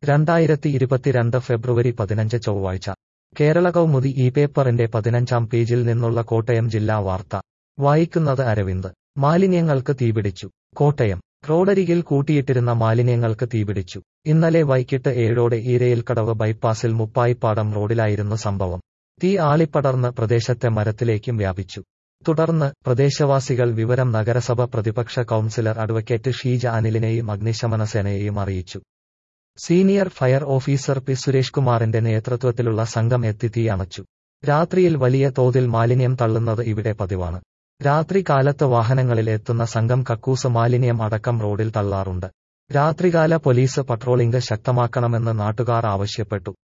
രണ്ടായിരത്തി ഇരുപത്തിരണ്ട് ഫെബ്രുവരി പതിനഞ്ച് ചൊവ്വാഴ്ച കേരള കൗമുദി ഈ പേപ്പറിന്റെ പതിനഞ്ചാം പേജിൽ നിന്നുള്ള കോട്ടയം ജില്ലാ വാർത്ത വായിക്കുന്നത് അരവിന്ദ് മാലിന്യങ്ങൾക്ക് തീപിടിച്ചു കോട്ടയം റോഡരികിൽ കൂട്ടിയിട്ടിരുന്ന മാലിന്യങ്ങൾക്ക് തീപിടിച്ചു ഇന്നലെ വൈകിട്ട് ഏഴോടെ ഈരയിൽക്കടവ് ബൈപ്പാസിൽ മുപ്പായിപ്പാടം റോഡിലായിരുന്നു സംഭവം തീ ആളിപ്പടർന്ന് പ്രദേശത്തെ മരത്തിലേക്കും വ്യാപിച്ചു തുടർന്ന് പ്രദേശവാസികൾ വിവരം നഗരസഭ പ്രതിപക്ഷ കൌൺസിലർ അഡ്വക്കേറ്റ് ഷീജ അനിലിനെയും അഗ്നിശമന സേനയെയും അറിയിച്ചു senior fire officer P Suresh കുമാറിന്റെ നേതൃത്വത്തിലുള്ള സംഘം എത്തി തീ അണച്ചു രാത്രിയിൽ വലിയ തോതിൽ മാലിന്യം തള്ളുന്നത് ഇവിടെ പതിവാണ് രാത്രി കാലത്ത് വാഹനങ്ങളിൽ എത്തുന്ന സംഘം കക്കൂസ് മാലിന്യം അടക്കം റോഡിൽ തള്ളാറുണ്ട് രാത്രികാല പോലീസ് പട്രോളിംഗ് ശക്തമാക്കണമെന്ന് നാട്ടുകാർ ആവശ്യപ്പെട്ടു